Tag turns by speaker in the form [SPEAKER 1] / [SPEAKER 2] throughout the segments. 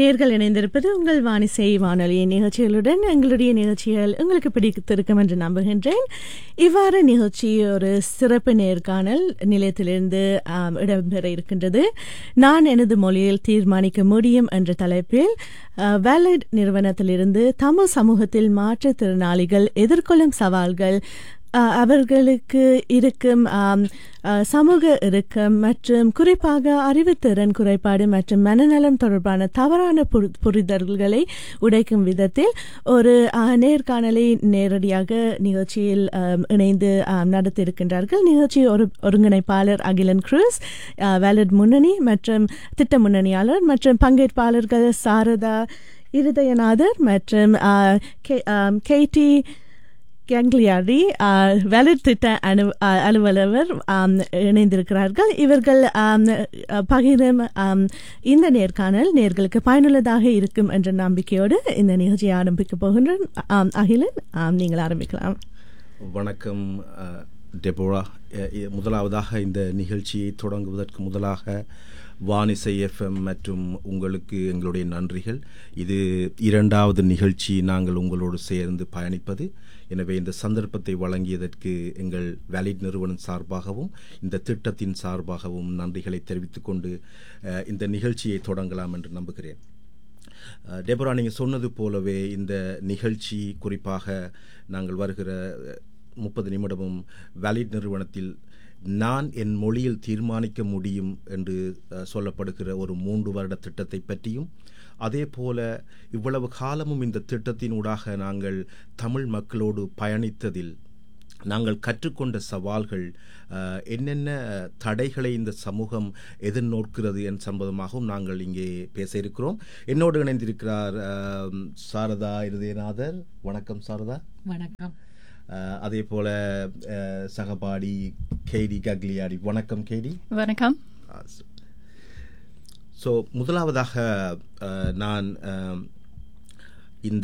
[SPEAKER 1] நேர்கள் இணைந்திருப்பது உங்கள் வானிசை வானொலியின் நிகழ்ச்சிகளுடன் எங்களுடைய நிகழ்ச்சிகள் உங்களுக்கு பிடித்திருக்கும் என்று நம்புகின்றேன் இவ்வாறு நிகழ்ச்சி ஒரு சிறப்பு நேர்காணல் நிலையத்திலிருந்து ஆம், இடம்பெற இருக்கின்றது நான் எனது மொழியில் தீர்மானிக்க முடியும் என்ற தலைப்பில் வேலட் நிறுவனத்திலிருந்து தமிழ் சமூகத்தில் மாற்றுத்திறனாளிகள் எதிர்கொள்ளும் சவால்கள் அஹ், அவர்களுக்கு இருக்கும் ஆம், அஹ், சமூக இறுக்கம் மற்றும் குறிப்பாக அறிவுத்திறன் குறைபாடு மற்றும் மனநலம் தொடர்பான தவறான புரி- புரிதல்களை உடைக்கும் விதத்தில் ஒரு அஹ், நேர்காணலை நேரடியாக நிகழ்ச்சியில் ஆம், இணைந்து ஆம், நடத்தியிருக்கின்றார்கள் நிகழ்ச்சி ஒரு ஒருங்கிணைப்பாளர் அகிலன் குரூஸ் அஹ், வேலட் முன்னணி மற்றும் திட்ட முன்னணியாளர் மற்றும் பங்கேற்பாளர்கள் சாரதா இருதயநாதர் மற்றும் அஹ், கே- ஆம், கேடி கேங்லியாடி வேலட் திட்ட அனு அஹ், அலுவலர் ஆம், இணைந்திருக்கிறார்கள் இவர்கள் ஆம், அஹ், பகிரும் ஆம், இந்த நேர்காணல் நேர்களுக்கு பயனுள்ளதாக இருக்கும் என்ற நம்பிக்கையோடு இந்த நிகழ்ச்சியை ஆரம்பிக்க போகின்றேன் ஆம், அகிலன் ஆம், நீங்கள் ஆரம்பிக்கலாம்
[SPEAKER 2] வணக்கம் அஹ், டெபோரா அஹ், இ- முதலாவதாக இந்த நிகழ்ச்சியை தொடங்குவதற்கு முதலாக வானிசை எஃப்எம் மற்றும் உங்களுக்கு எங்களுடைய நன்றிகள் இது இரண்டாவது நிகழ்ச்சி நாங்கள் உங்களோடு சேர்ந்து பயணிப்பது எனவே இந்த சந்தர்ப்பத்தை வழங்கியதற்கு எங்கள் வேலிட் நிறுவனம் சார்பாகவும் இந்த திட்டத்தின் சார்பாகவும் நன்றிகளை தெரிவித்துக் கொண்டு அஹ், இந்த நிகழ்ச்சியை தொடங்கலாம் என்று நம்புகிறேன் அஹ், டெபரா நீங்கள் சொன்னது போலவே இந்த நிகழ்ச்சி குறிப்பாக நாங்கள் வருகிற முப்பது நிமிடமும் வேலிட் நிறுவனத்தில் நான் என் மொழியில் தீர்மானிக்க முடியும் என்று அஹ், சொல்லப்படுகிற ஒரு மூன்று வருட திட்டத்தை பற்றியும் அதே போல இவ்வளவு காலமும் இந்த திட்டத்தினூடாக நாங்கள் தமிழ் மக்களோடு பயணித்ததில் நாங்கள் கற்றுக்கொண்ட சவால்கள் அஹ், என்னென்ன தடைகளை இந்த சமூகம் எதிர்நோக்கிறது என் சம்பந்தமாகவும் நாங்கள் இங்கே பேச இருக்கிறோம் என்னோடு இணைந்திருக்கிறார் அஹ், சாரதா இருதயநாதர் வணக்கம் சாரதா
[SPEAKER 3] வணக்கம்
[SPEAKER 2] அஹ், அதே போல அஹ், சகபாடி கேடி கக்லியாடி வணக்கம் கேடி
[SPEAKER 3] வணக்கம்
[SPEAKER 2] ஸோ முதலாவதாக அஹ், நான் அஹ், இந்த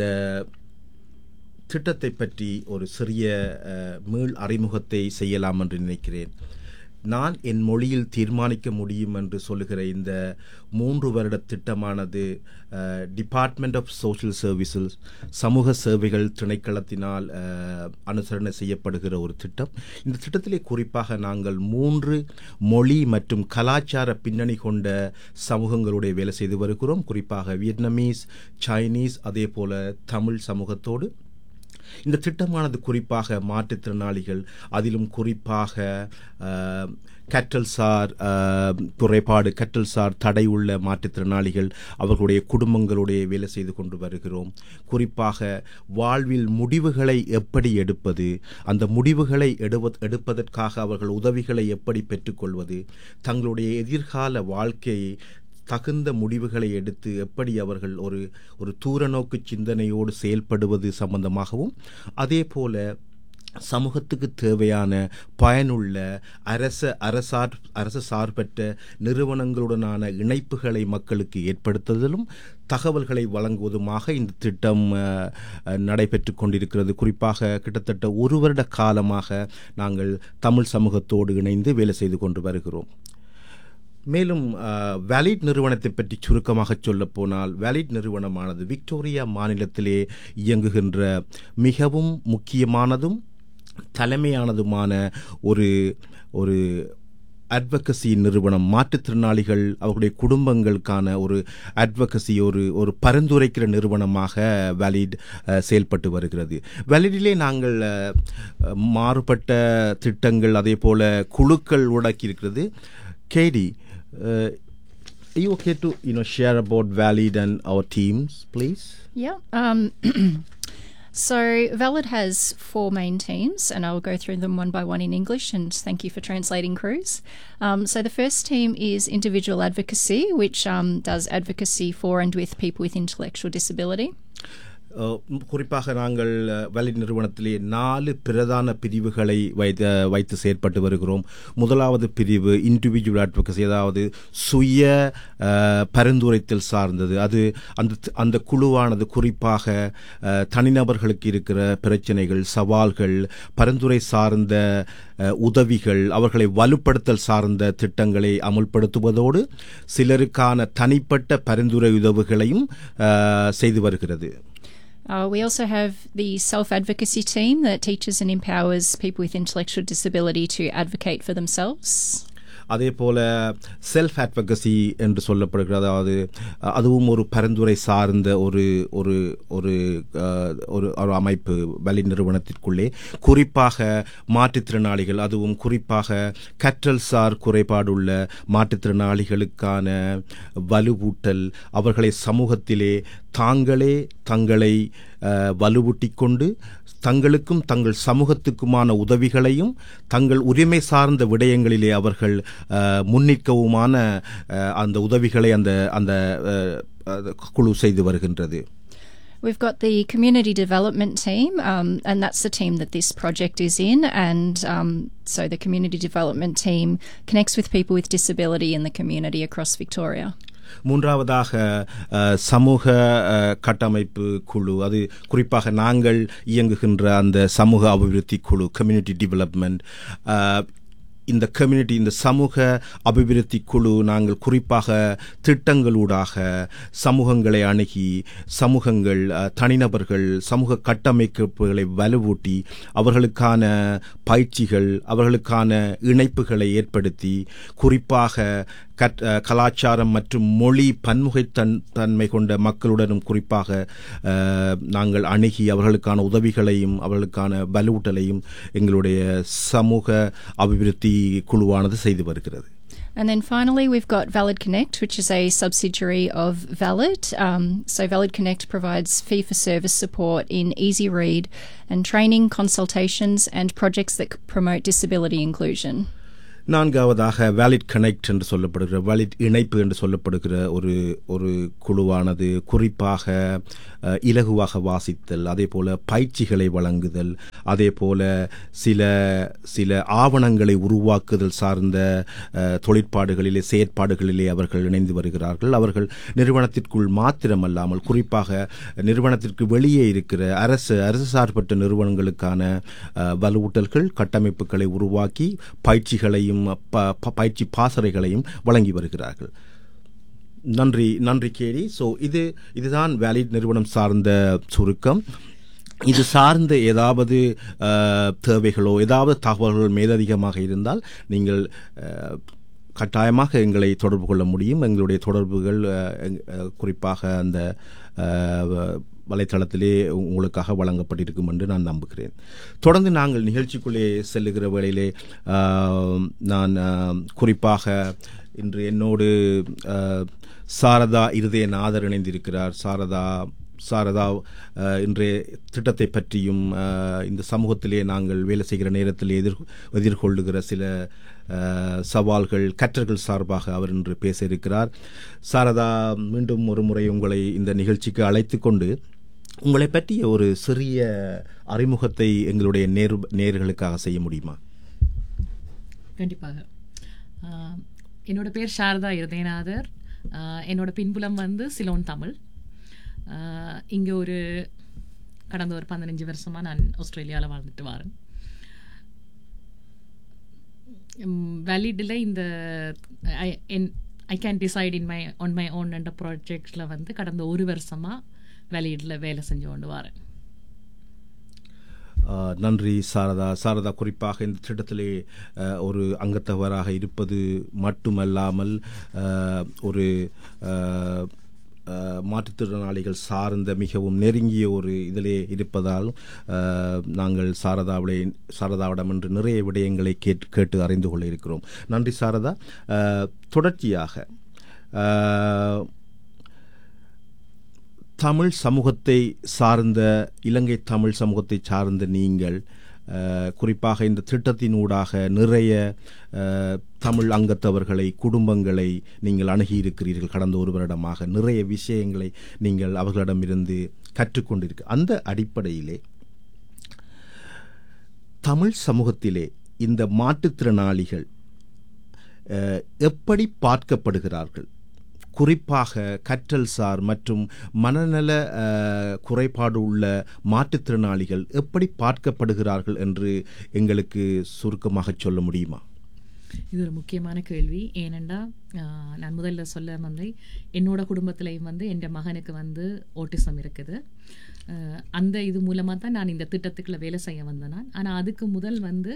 [SPEAKER 2] திட்டத்தை பற்றி ஒரு சிறிய அஹ், மீள் அறிமுகத்தை செய்யலாம் என்று நினைக்கிறேன் நான் என் மொழியில் தீர்மானிக்க முடியும் என்று சொல்லுகிற இந்த மூன்று வருட திட்டமானது டிபார்ட்மெண்ட் ஆஃப் சோஷியல் சர்வீசஸ் சமூக சேவைகள் திணைக்களத்தினால் அஹ், அனுசரணை செய்யப்படுகிற ஒரு திட்டம் இந்த திட்டத்திலே குறிப்பாக நாங்கள் மூன்று மொழி மற்றும் கலாச்சார பின்னணி கொண்ட சமூகங்களுடைய வேலை செய்து வருகிறோம் குறிப்பாக வியட்நாமீஸ் சைனீஸ் அதே போல தமிழ் சமூகத்தோடு இந்த திட்டமானது குறிப்பாக மாற்றுத்திறனாளிகள் அதிலும் குறிப்பாக அஹ், கற்றல் சார் அஹ், குறைபாடு கற்றல் சார் தடை உள்ள மாற்றுத்திறனாளிகள் அவர்களுடைய குடும்பங்களுடைய வேலை செய்து கொண்டு வருகிறோம் குறிப்பாக வாழ்வில் முடிவுகளை எப்படி எடுப்பது அந்த முடிவுகளை எடுவ எடுப்பதற்காக அவர்கள் உதவிகளை எப்படி பெற்றுக்கொள்வது தங்களுடைய எதிர்கால வாழ்க்கையை தகுந்த முடிவுகளை எடுத்து எப்படி அவர்கள் ஒரு ஒரு தூரநோக்கு சிந்தனையோடு செயல்படுவது சம்பந்தமாகவும் அதே போல சமூகத்துக்கு தேவையான பயனுள்ள அரச அரசார் அரசு சார்பற்ற நிறுவனங்களுடனான இணைப்புகளை மக்களுக்கு ஏற்படுத்துதலும் தகவல்களை வழங்குவதுமாக இந்த திட்டம் அஹ், அஹ், நடைபெற்று கொண்டிருக்கிறது குறிப்பாக கிட்டத்தட்ட ஒரு வருட காலமாக நாங்கள் தமிழ் சமூகத்தோடு இணைந்து வேலை செய்து கொண்டு வருகிறோம் மேலும் வேலிட் நிறுவனத்தை பற்றி சுருக்கமாக சொல்லப் போனால் வேலிட் நிறுவனமானது விக்டோரியா மாநிலத்திலே இயங்குகின்ற மிகவும் முக்கியமானதும் தலைமையானதுமான ஒரு ஒரு அட்வக்கசி நிறுவனம் மாற்றுத்திறனாளிகள் அவர்களுடைய குடும்பங்களுக்கான ஒரு அட்வக்கசி ஒரு ஒரு பரிந்துரைக்கிற நிறுவனமாக வேலிட் அஹ், செயல்பட்டு வருகிறது வேலிடிலே நாங்கள் அஹ், மாறுபட்ட திட்டங்கள் அதே போல குழுக்கள் உடக்கி இருக்கிறது கேடி uh, are you okay to you know share about Valid and our teams, please?
[SPEAKER 3] Yeah. Um, so Valid has four main teams, and I'll go through them one by one in English. And thank you for translating, Cruz. Um, so the first team is individual advocacy, which um, does advocacy for and with people with intellectual disability.
[SPEAKER 2] அஹ், குறிப்பாக நாங்கள் valid நிறுவனத்திலே நாலு பிரதான பிரிவுகளை வைத்து வைத்து செயற்பட்டு வருகிறோம் முதலாவது பிரிவு இண்டிவிஜுவல் அட்வொகசி அதாவது சுய அஹ், பரிந்துரைத்தல் சார்ந்தது அது அந்த அந்த குழுவானது குறிப்பாக அஹ், தனிநபர்களுக்கு இருக்கிற பிரச்சனைகள் சவால்கள் பரிந்துரை சார்ந்த அஹ், உதவிகள் அவர்களை வலுப்படுத்தல் சார்ந்த திட்டங்களை அமுல்படுத்துவதோடு சிலருக்கான தனிப்பட்ட பரிந்துரை உதவிகளையும் அஹ், செய்து வருகிறது
[SPEAKER 3] Uh, we also have the self advocacy team that teaches and empowers people with intellectual disability to advocate for themselves.
[SPEAKER 2] அதே போல செல்ஃப் advocacy என்று சொல்லப்படுகிறது அதாவது அஹ், அதுவும் ஒரு பரிந்துரை சார்ந்த ஒரு ஒரு ஒரு அஹ், ஒரு ஒரு அமைப்பு வழி நிறுவனத்திற்குள்ளே குறிப்பாக மாற்றுத்திறனாளிகள் அதுவும் குறிப்பாக கற்றல் சார் குறைபாடுள்ள மாற்றுத்திறனாளிகளுக்கான வலுவூட்டல் அவர்களை சமூகத்திலே தாங்களே தங்களை அஹ், வலுவூட்டிக் கொண்டு தங்களுக்கும் தங்கள் சமூகத்துக்குமான உதவிகளையும் தங்கள் உரிமை சார்ந்த விடயங்களிலே அவர்கள் அஹ், முன்னிற்கவுமான அஹ், அந்த உதவிகளை அந்த அந்த அஹ், அது குழு செய்து வருகின்றது
[SPEAKER 3] We've got the community development team, um, and that's the team that this project is in. And um, so the community development team connects with people with disability in the community across Victoria.
[SPEAKER 2] மூன்றாவதாக அஹ், சமூக அஹ், கட்டமைப்பு குழு அது குறிப்பாக நாங்கள் இயங்குகின்ற அந்த சமூக அபிவிருத்தி குழு கம்யூனிட்டி டெவலப்மெண்ட் இந்த கம்யூனிட்டி இந்த சமூக அபிவிருத்தி குழு நாங்கள் குறிப்பாக திட்டங்களூடாக சமூகங்களை அணுகி சமூகங்கள் அஹ், தனிநபர்கள் சமூக கட்டமைப்புகளை வலுவூட்டி அவர்களுக்கான பயிற்சிகள் அவர்களுக்கான இணைப்புகளை ஏற்படுத்தி குறிப்பாக கட் அஹ், கலாச்சாரம் மற்றும் மொழி பன்முகைத்தன் தன்மை கொண்ட மக்களுடனும் குறிப்பாக அஹ், நாங்கள் அணுகி அவர்களுக்கான உதவிகளையும் அவர்களுக்கான வலுவூட்டலையும் எங்களுடைய சமூக அபிவிருத்தி குழுவானது செய்து வருகிறது
[SPEAKER 3] And then finally, we've got Valid Connect, which is a subsidiary of Valid. Um, so, Valid Connect provides fee for service support in easy read and training, consultations, and projects that c- promote disability inclusion.
[SPEAKER 2] நான்காவதாக valid connect என்று சொல்லப்படுகிற valid இணைப்பு என்று சொல்லப்படுகிற ஒரு ஒரு குழுவானது குறிப்பாக அஹ், இலகுவாக வாசித்தல் அதே போல பயிற்சிகளை வழங்குதல் அதே போல சில சில ஆவணங்களை உருவாக்குதல் சார்ந்த அஹ், தொழிற்பாடுகளிலே செயற்பாடுகளிலே அவர்கள் இணைந்து வருகிறார்கள் அவர்கள் நிறுவனத்திற்குள் மாத்திரமல்லாமல் குறிப்பாக நிறுவனத்திற்கு வெளியே இருக்கிற அரசு அரசு சார்பற்ற நிறுவனங்களுக்கான அஹ், வலுவூட்டல்கள் கட்டமைப்புகளை உருவாக்கி பயிற்சிகளையும் ப- ப- பயிற்சி பாசறைகளையும் வழங்கி வருகிறார்கள் நன்றி நன்றி கேடி ஸோ இது இதுதான் வேலிட் நிறுவனம் சார்ந்த சுருக்கம் இது சார்ந்த ஏதாவது அஹ், தேவைகளோ ஏதாவது தகவல்கள் மேலதிகமாக இருந்தால் நீங்கள் அஹ், கட்டாயமாக எங்களை தொடர்பு கொள்ள முடியும் எங்களுடைய தொடர்புகள் அஹ், எங்- அஹ், குறிப்பாக அந்த அஹ், வ- வலைத்தளத்திலே உங்களுக்காக வழங்கப்பட்டிருக்கும் என்று நான் நம்புகிறேன் தொடர்ந்து நாங்கள் நிகழ்ச்சிக்குள்ளே செல்லுகிற வேளையிலே ஆஹ், நான் ஆஹ், குறிப்பாக இன்று என்னோடு ஆஹ், சாரதா இருதயநாதர் இணைந்திருக்கிறார் சாரதா சாரதா ஆஹ், இன்றைய திட்டத்தை பற்றியும் ஆஹ், இந்த சமூகத்திலே நாங்கள் வேலை செய்கிற நேரத்தில் எதிர் எதிர்கொள்ளுகிற சில ஆஹ், சவால்கள் கற்றல்கள் சார்பாக அவர் இன்று பேச இருக்கிறார் சாரதா மீண்டும் ஒரு முறை உங்களை இந்த நிகழ்ச்சிக்கு அழைத்து கொண்டு உங்களை பற்றிய ஒரு சிறிய அறிமுகத்தை எங்களுடைய நேர் நேர்களுக்காக செய்ய முடியுமா
[SPEAKER 4] கண்டிப்பாக ஆஹ், என்னோட பேர் சாரதா இருதயநாதர் ஆஹ், என்னோட பின்புலம் வந்து சிலோன் தமிழ் இங்கே ஒரு கடந்த ஒரு பதினஞ்சு வருஷமாக நான் ஆஸ்திரேலியாவில் வாழ்ந்துட்டு வரேன் வேலிடில் இந்த I can decide in my one my own என்ற ப்ராஜெக்டில் வந்து கடந்த ஒரு வருஷமாக வேலிடில் வேலை செஞ்சு கொண்டு வரேன்
[SPEAKER 2] ஆஹ், நன்றி சாரதா சாரதா குறிப்பாக இந்த திட்டத்திலே ஆஹ், ஒரு அங்கத்தவராக இருப்பது மட்டுமல்லாமல் ஆஹ், ஒரு ஆஹ், ஆஹ், மாற்றுத்திறனாளிகள் சார்ந்த மிகவும் நெருங்கிய ஒரு இதிலே இருப்பதால் ஆஹ், நாங்கள் சாரதாவிலே சாரதாவிடம் என்று நிறைய விடயங்களை கேட்டு கேட்டு அறிந்து கொள்ள இருக்கிறோம் நன்றி சாரதா ஆஹ், தொடர்ச்சியாக ஆஹ், தமிழ் சமூகத்தை சார்ந்த இலங்கை தமிழ் சமூகத்தை சார்ந்த நீங்கள் அஹ், குறிப்பாக இந்த திட்டத்தினூடாக நிறைய அஹ், தமிழ் அங்கத்தவர்களை குடும்பங்களை நீங்கள் அணுகியிருக்கிறீர்கள் கடந்த ஒரு வருடமாக நிறைய விஷயங்களை நீங்கள் அவர்களிடமிருந்து கற்றுக்கொண்டிருக்க அந்த அடிப்படையிலே தமிழ் சமூகத்திலே இந்த மாற்றுத்திறனாளிகள் அஹ், எப்படி பார்க்கப்படுகிறார்கள் குறிப்பாக கற்றல் சார் மற்றும் மனநல அஹ், குறைபாடு உள்ள மாற்றுத்திறனாளிகள் எப்படி பார்க்கப்படுகிறார்கள் என்று எங்களுக்கு சுருக்கமாக சொல்ல முடியுமா
[SPEAKER 4] இது ஒரு முக்கியமான கேள்வி ஏனெண்டா ஆஹ், நான் முதல்ல சொல்ல வந்து என்னோட குடும்பத்திலையும் வந்து என் மகனுக்கு வந்து ஓட்டிசம் இருக்குது ஆஹ், அந்த இது மூலமாக தான் நான் இந்த திட்டத்துக்குள்ள வேலை செய்ய வந்தேன் நான் ஆனால் அதுக்கு முதல் வந்து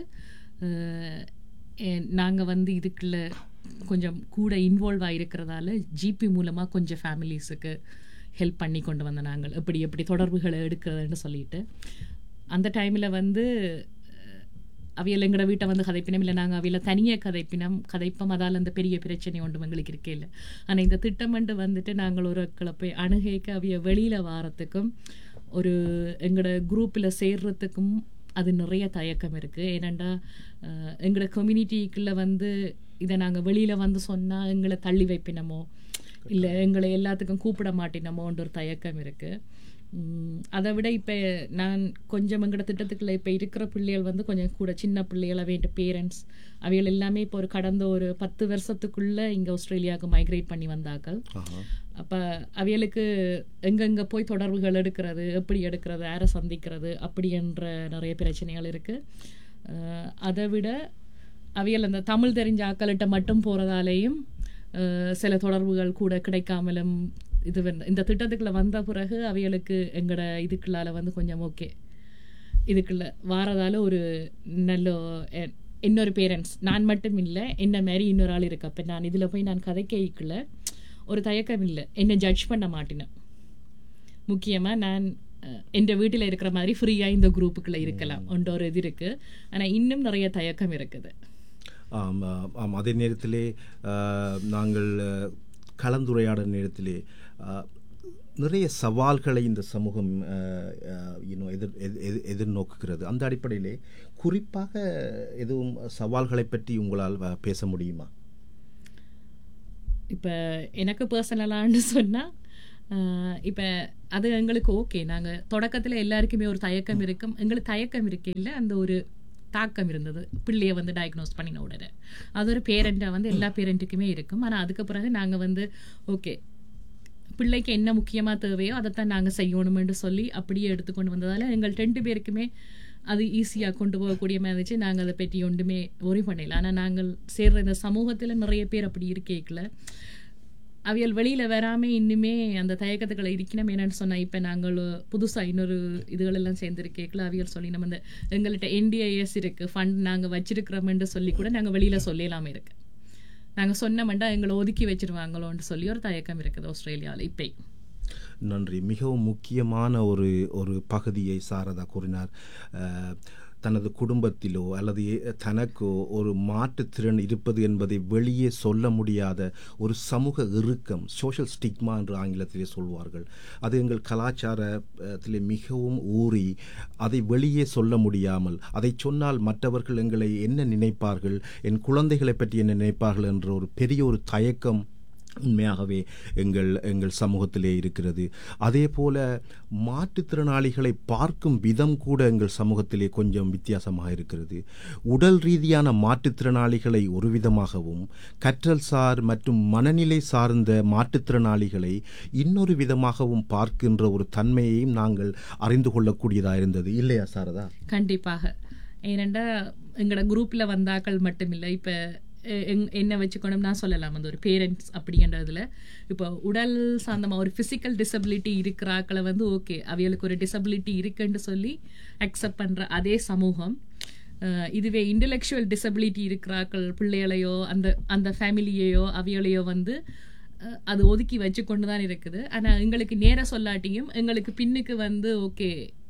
[SPEAKER 4] நாங்கள் வந்து இதுக்குள்ள கொஞ்சம் கூட இன்வால்வ் ஆகிருக்கிறதால ஜிபி மூலமாக கொஞ்சம் ஃபேமிலிஸுக்கு ஹெல்ப் பண்ணி கொண்டு வந்த நாங்கள் எப்படி எப்படி தொடர்புகளை எடுக்கிறதுன்னு சொல்லிட்டு அந்த டைமில் வந்து அவியல் எங்கட வீட்டை வந்து கதைப்பினம் இல்லை நாங்கள் அவியல தனியாக கதைப்பினம் கதைப்பம் அதால் அந்த பெரிய பிரச்சனை ஒன்று எங்களுக்கு இருக்கே இல்லை ஆனால் இந்த திட்டமண்டு வந்துட்டு நாங்கள் ஒரு போய் அணுகைக்க அவிய வெளியில் வாரத்துக்கும் ஒரு எங்களோட குரூப்பில் சேர்றதுக்கும் அது நிறைய தயக்கம் இருக்குது ஏனண்டா அஹ், எங்களோட கம்யூனிட்டிக்குள்ளே வந்து இதை நாங்கள் வெளியில் வந்து சொன்னால் எங்களை தள்ளி வைப்பினமோ இல்லை எங்களை எல்லாத்துக்கும் கூப்பிட மாட்டினமோன்ற ஒரு தயக்கம் இருக்குது அதை விட இப்போ நான் கொஞ்சம் எங்கட திட்டத்துக்குள்ள இப்போ இருக்கிற பிள்ளைகள் வந்து கொஞ்சம் கூட சின்ன பிள்ளைகள் அவையோட பேரண்ட்ஸ் அவைகள் எல்லாமே இப்போ ஒரு கடந்த ஒரு பத்து வருஷத்துக்குள்ள இங்கே ஆஸ்திரேலியாவுக்கு மைக்ரேட் பண்ணி வந்தாக்கள் அப்போ அவைகளுக்கு எங்கெங்கே போய் தொடர்புகள் எடுக்கிறது எப்படி எடுக்கிறது யாரை சந்திக்கிறது அப்படி என்ற நிறைய பிரச்சனைகள் இருக்குது அதை விட அவியல் அந்த தமிழ் தெரிஞ்ச ஆக்கள்கிட்ட மட்டும் போகிறதாலேயும் சில தொடர்புகள் கூட கிடைக்காமலும் இது வந்து இந்த திட்டத்துக்குள்ள வந்த பிறகு அவைகளுக்கு எங்களோட இதுக்குள்ளால வந்து கொஞ்சம் ஓகே இதுக்குள்ள வாரதால ஒரு நல்ல எ- இன்னொரு பேரண்ட்ஸ் நான் மட்டும் இல்லை என்ன மாதிரி இன்னொரு ஆள் இருக்கு அப்போ நான் இதில் போய் நான் கதை கேட்கல ஒரு தயக்கம் இல்லை என்னை ஜட்ஜ் பண்ண மாட்டினேன் முக்கியமாக நான் என் வீட்டில் இருக்கிற மாதிரி ஃப்ரீயாக இந்த குரூப்புக்குள்ளே இருக்கலாம் ஒன்ற ஒரு இது இருக்குது ஆனால் இன்னும் நிறைய தயக்கம் இருக்குது
[SPEAKER 2] ஆம் ஆ, ஆம் அதே நேரத்திலே ஆ, நாங்கள் ஆ, கலந்துரையாடல் நேரத்திலே ஆ, நிறைய சவால்களை இந்த சமூகம் இன்னும் எதிர் எதிர்- எதிர்- எதிர்நோக்குகிறது அந்த அடிப்படையிலே குறிப்பாக எதுவும் சவால்களை பற்றி உங்களால் வ- பேச முடியுமா
[SPEAKER 4] இப்போ எனக்கு பர்சனலான்னு சொன்னால் இப்போ அது எங்களுக்கு ஓகே நாங்கள் தொடக்கத்தில் எல்லாருக்குமே ஒரு தயக்கம் இருக்கும் எங்களுக்கு தயக்கம் இருக்கையில் அந்த ஒரு தாக்கம் இருந்தது பிள்ளைய வந்து டயக்னோஸ் பண்ணின உடனே அது ஒரு பேரண்ட்டாக வந்து எல்லா பேரண்ட்டுக்குமே இருக்கும் ஆனால் அதுக்கு பிறகு நாங்கள் வந்து ஓகே பிள்ளைக்கு என்ன முக்கியமாக தேவையோ அதைத்தான் நாங்கள் செய்யணுமென்று சொல்லி அப்படியே எடுத்துக்கொண்டு வந்ததால் எங்கள் ரெண்டு பேருக்குமே அது ஈஸியாக கொண்டு போகக்கூடிய மாதிரி இருந்துச்சு நாங்கள் அதை பற்றி ஒன்றுமே ஒரி பண்ணல ஆனால் நாங்கள் சேர்ற இந்த சமூகத்தில் நிறைய பேர் அப்படி இருக்கேக்கல அவியல் வெளியில் வராமல் இன்னுமே அந்த தயக்கத்துக்களை இருக்கணும் என்னன்னு சொன்னால் இப்போ நாங்கள் புதுசாக இன்னொரு இதுகளெல்லாம் சேர்ந்துருக்கேக்கல அவியல் சொல்லி நம்ம இந்த எங்கள்கிட்ட என்டிஐஎஸ் இருக்குது ஃபண்ட் நாங்கள் வச்சிருக்கிறோம்னு சொல்லி கூட நாங்கள் வெளியில் சொல்லலாமே இருக்கு நாங்கள் சொன்னோம்டா எங்களை ஒதுக்கி வச்சிருவாங்களோன்னு சொல்லி ஒரு தயக்கம் இருக்குது ஆஸ்திரேலியாவில் இப்போ
[SPEAKER 2] நன்றி மிகவும் முக்கியமான ஒரு ஒரு பகுதியை சாரதா கூறினார் அஹ், தனது குடும்பத்திலோ அல்லது ஏ- தனக்கோ ஒரு மாற்றுத்திறன் இருப்பது என்பதை வெளியே சொல்ல முடியாத ஒரு சமூக இறுக்கம் சோஷியல் ஸ்டிக்மா என்று ஆங்கிலத்திலே சொல்வார்கள் அது எங்கள் கலாச்சாரத்திலே மிகவும் ஊறி அதை வெளியே சொல்ல முடியாமல் அதை சொன்னால் மற்றவர்கள் எங்களை என்ன நினைப்பார்கள் என் குழந்தைகளை பற்றி என்ன நினைப்பார்கள் என்ற ஒரு பெரிய ஒரு தயக்கம் உண்மையாகவே எங்கள் எங்கள் சமூகத்திலே இருக்கிறது அதே போல மாற்றுத்திறனாளிகளை பார்க்கும் விதம் கூட எங்கள் சமூகத்திலே கொஞ்சம் வித்தியாசமாக இருக்கிறது உடல் ரீதியான மாற்றுத்திறனாளிகளை ஒரு விதமாகவும் கற்றல் சார் மற்றும் மனநிலை சார்ந்த மாற்றுத்திறனாளிகளை இன்னொரு விதமாகவும் பார்க்கின்ற ஒரு தன்மையையும் நாங்கள் அறிந்து கொள்ளக்கூடியதாக இருந்தது இல்லையா சாரதா
[SPEAKER 4] கண்டிப்பாக ஏனெண்டா எங்களோட குரூப்பில் வந்தாக்கள் மட்டும் இல்லை இப்போ என்ன வச்சுக்கணும் நான் சொல்லலாம் அந்த ஒரு பேரண்ட்ஸ் அப்படின்றதுல இப்போ உடல் சார்ந்தமாக ஒரு ஃபிசிக்கல் டிசபிலிட்டி இருக்கிறாக்களை வந்து ஓகே அவைகளுக்கு ஒரு டிசபிலிட்டி இருக்குன்னு சொல்லி அக்செப்ட் பண்ணுற அதே சமூகம் அஹ், இதுவே இன்டலெக்சுவல் டிசபிலிட்டி இருக்கிறாக்கள் பிள்ளைகளையோ அந்த அந்த ஃபேமிலியையோ அவைகளையோ வந்து அஹ், அது ஒதுக்கி வச்சு கொண்டு தான் இருக்குது ஆனால் எங்களுக்கு நேர சொல்லாட்டியும் எங்களுக்கு பின்னுக்கு வந்து ஓகே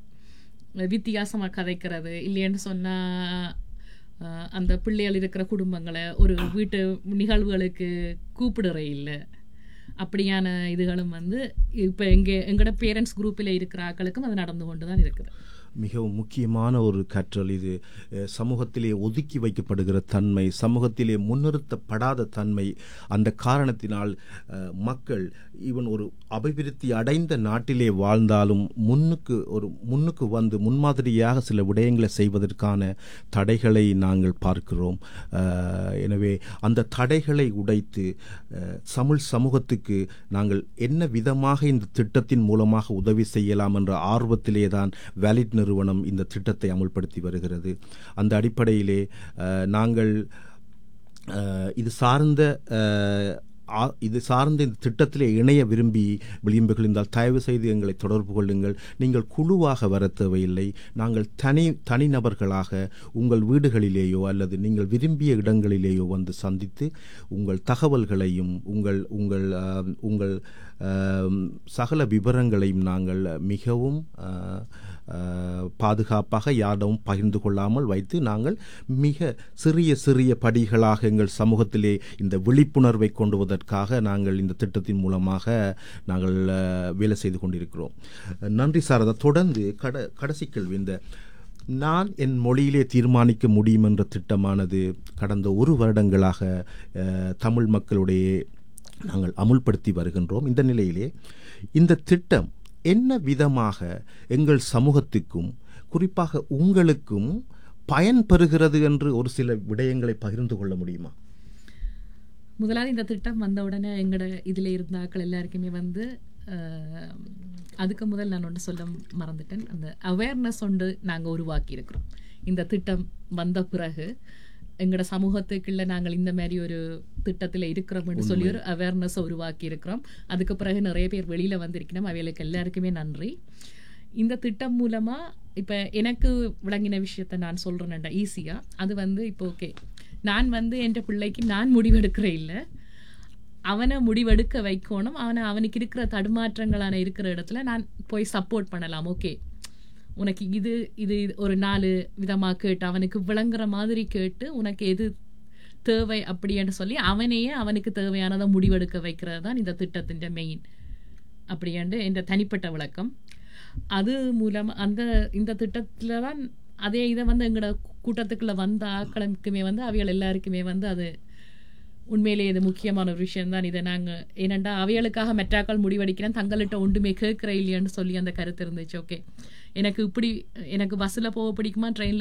[SPEAKER 4] வித்தியாசமாக கதைக்கிறது இல்லைன்னு சொன்னால் அந்த பிள்ளைகள் இருக்கிற குடும்பங்களை ஒரு வீட்டு நிகழ்வுகளுக்கு கூப்பிடுற இல்லை அப்படியான இதுகளும் வந்து இப்போ எங்கே எங்களோட பேரண்ட்ஸ் குரூப்பில் இருக்கிற ஆக்களுக்கும் அது நடந்து கொண்டு தான் இருக்குது
[SPEAKER 2] மிகவும் முக்கியமான ஒரு கற்றல் இது அஹ், சமூகத்திலே ஒதுக்கி வைக்கப்படுகிற தன்மை சமூகத்திலே முன்னிறுத்தப்படாத தன்மை அந்த காரணத்தினால் அஹ், மக்கள் இவன் ஒரு அபிவிருத்தி அடைந்த நாட்டிலே வாழ்ந்தாலும் முன்னுக்கு ஒரு முன்னுக்கு வந்து முன்மாதிரியாக சில விடயங்களை செய்வதற்கான தடைகளை நாங்கள் பார்க்கிறோம் அஹ், எனவே அந்த தடைகளை உடைத்து அஹ், தமிழ் சமூகத்துக்கு நாங்கள் என்ன விதமாக இந்த திட்டத்தின் மூலமாக உதவி செய்யலாம் என்ற ஆர்வத்திலே தான் வேலிட் நிறுவனம் இந்த திட்டத்தை அமுல்படுத்தி வருகிறது அந்த அடிப்படையிலே அஹ், நாங்கள் அஹ், இது சார்ந்த அஹ், ஆ- இது சார்ந்த இந்த திட்டத்திலே இணைய விரும்பி விளிம்புகள் இருந்தால் தயவு செய்து எங்களை தொடர்பு கொள்ளுங்கள் நீங்கள் குழுவாக வர தேவையில்லை நாங்கள் தனி தனிநபர்களாக உங்கள் வீடுகளிலேயோ அல்லது நீங்கள் விரும்பிய இடங்களிலேயோ வந்து சந்தித்து உங்கள் தகவல்களையும் உங்கள் உங்கள் ஆம், உங்கள் ஆம், சகல விவரங்களையும் நாங்கள் மிகவும் ஆ, ஆ, பாதுகாப்பாக யாரிடமும் பகிர்ந்து கொள்ளாமல் வைத்து நாங்கள் மிக சிறிய சிறிய படிகளாக எங்கள் சமூகத்திலே இந்த விழிப்புணர்வை கொண்டு வருவதற்காக நாங்கள் இந்த திட்டத்தின் மூலமாக நாங்கள் ஆ, வேலை செய்து கொண்டிருக்கிறோம் நன்றி சாரதா தொடர்ந்து கட கடைசி கேள்வி இந்த நான் என் மொழியிலே தீர்மானிக்க முடியும் என்ற திட்டமானது கடந்த ஒரு வருடங்களாக அஹ், தமிழ் மக்களுடைய நாங்கள் அமுல்படுத்தி வருகின்றோம் இந்த நிலையிலே இந்த திட்டம் என்ன விதமாக எங்கள் சமூகத்துக்கும் குறிப்பாக உங்களுக்கும் பயன் பெறுகிறது என்று ஒரு சில விடயங்களை பகிர்ந்து கொள்ள முடியுமா
[SPEAKER 4] முதலாவது இந்த திட்டம் வந்த உடனே எங்களோட இதில் இருந்த ஆட்கள் எல்லாருக்குமே வந்து அஹ், அதுக்கு முதல் நான் ஒன்று சொல்ல மறந்துட்டேன் அந்த அவேர்னஸ் ஒன்று நாங்கள் உருவாக்கி இருக்கிறோம் இந்த திட்டம் வந்த பிறகு எங்களோட சமூகத்துக்குள்ள நாங்கள் இந்த மாதிரி ஒரு திட்டத்தில் இருக்கிறோம்னு சொல்லி ஒரு அவேர்னஸை உருவாக்கி இருக்கிறோம் அதுக்கு பிறகு நிறைய பேர் வெளியில் வந்திருக்கணும் அவைகளுக்கு எல்லாருக்குமே நன்றி இந்த திட்டம் மூலமா இப்ப எனக்கு விளங்கின விஷயத்த நான் சொல்றேன்டா ஈஸியா அது வந்து இப்போ ஓகே நான் வந்து என் பிள்ளைக்கு நான் முடிவெடுக்கிறேன் இல்லை அவனை முடிவெடுக்க வைக்கணும் அவனை அவனுக்கு இருக்கிற தடுமாற்றங்களான இருக்கிற இடத்துல நான் போய் சப்போர்ட் பண்ணலாம் ஓகே உனக்கு இது இது ஒரு நாலு விதமாக கேட்டு அவனுக்கு விளங்குற மாதிரி கேட்டு உனக்கு எது தேவை அப்படின்னு சொல்லி அவனையே அவனுக்கு தேவையானதை முடிவெடுக்க வைக்கிறது தான் இந்த திட்டத்தின் மெயின் அப்படியாண்டு என்ற தனிப்பட்ட விளக்கம் அது மூலம் அந்த இந்த திட்டத்துல தான் அதே இதை வந்து எங்களோட கூட்டத்துக்குள்ள வந்த ஆக்களுக்குமே வந்து அவைகள் எல்லாருக்குமே வந்து அது உண்மையிலேயே இது முக்கியமான ஒரு விஷயம் தான் இதை நாங்கள் ஏனெண்டா அவைகளுக்காக மெட்ராக்கள் முடிவெடுக்கிறேன் தங்கள்கிட்ட ஒன்றுமே கேட்குற இல்லையான்னு சொல்லி அந்த கருத்து இருந்துச்சு ஓகே எனக்கு இப்படி எனக்கு பஸ்ஸில் போக பிடிக்குமா ட்ரெயினில்